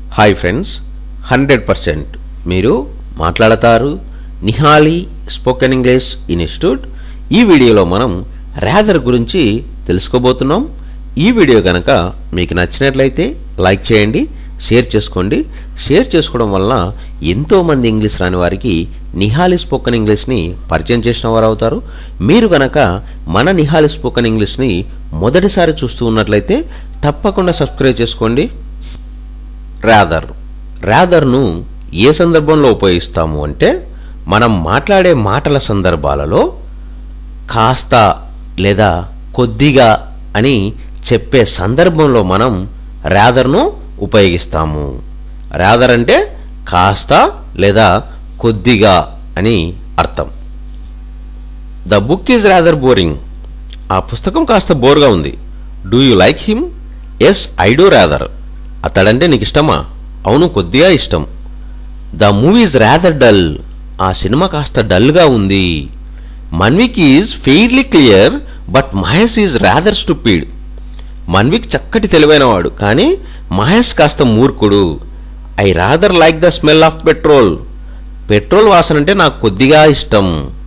hi friends hundred percent మీరు మాట్లాడతారు నిహాలి spoken English institute ఈ వీడియోలో మనం ర్యాదర్ గురించి తెలుసుకోబోతున్నాం ఈ వీడియో కనుక మీకు నచ్చినట్లయితే లైక్ చేయండి షేర్ చేసుకోండి షేర్ చేసుకోవడం వలన ఎంతోమంది ఇంగ్లీష్ రాని వారికి నిహాలి స్పోకెన్ ఇంగ్లీష్ని పరిచయం చేసిన వారు అవుతారు మీరు గనక మన నిహాలి స్పోకెన్ ఇంగ్లీష్ని మొదటిసారి చూస్తూ ఉన్నట్లయితే తప్పకుండా సబ్స్క్రైబ్ చేసుకోండి రాదర్ రాదర్ను ఏ సందర్భంలో ఉపయోగిస్తాము అంటే మనం మాట్లాడే మాటల సందర్భాలలో కాస్త లేదా కొద్దిగా అని చెప్పే సందర్భంలో మనం రాదర్ను ఉపయోగిస్తాము రాదర్ అంటే కాస్త లేదా కొద్దిగా అని అర్థం the book is rather boring ఆ పుస్తకం కాస్త బోర్గా ఉంది do you like him yes I do rather అతడంటే నీకు ఇష్టమా అవును కొద్దిగా ఇష్టం the movie is rather dull ఆ సినిమా కాస్త డల్గా ఉంది Manvik is fairly clear but Mahesh is rather stupid Manvik చక్కటి తెలివైనవాడు కానీ మహేష్ కాస్త మూర్ఖుడు I rather like the smell of petrol petrol వాసన అంటే నాకు కొద్దిగా ఇష్టం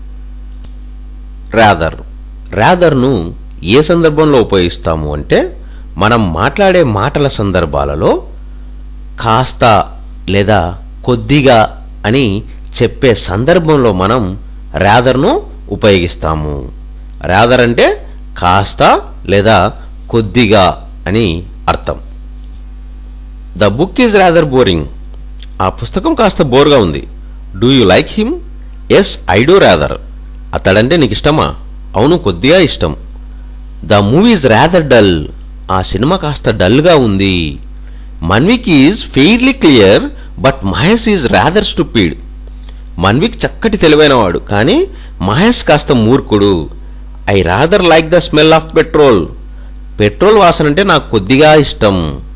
రాదర్ రాదర్ను ఏ సందర్భంలో ఉపయోగిస్తాము అంటే మనం మాట్లాడే మాటల సందర్భాలలో కాస్త లేదా కొద్దిగా అని చెప్పే సందర్భంలో మనం రాదర్ను ఉపయోగిస్తాము రాదర్ అంటే కాస్త లేదా కొద్దిగా అని అర్థం the book is rather boring ఆ పుస్తకం కాస్త బోర్గా ఉంది do you like him yes I do rather అతడంటే నీకు ఇష్టమా అవును కొద్దిగా ఇష్టం the movie is rather dull ఆ సినిమా కాస్త డల్గా ఉంది Manvik is fairly clear but Mahesh is rather stupid Manvik చక్కటి తెలివైనవాడు కానీ మహేష్ కాస్త మూర్ఖుడు I rather like the smell of petrol petrol వాసన అంటే నాకు కొద్దిగా ఇష్టం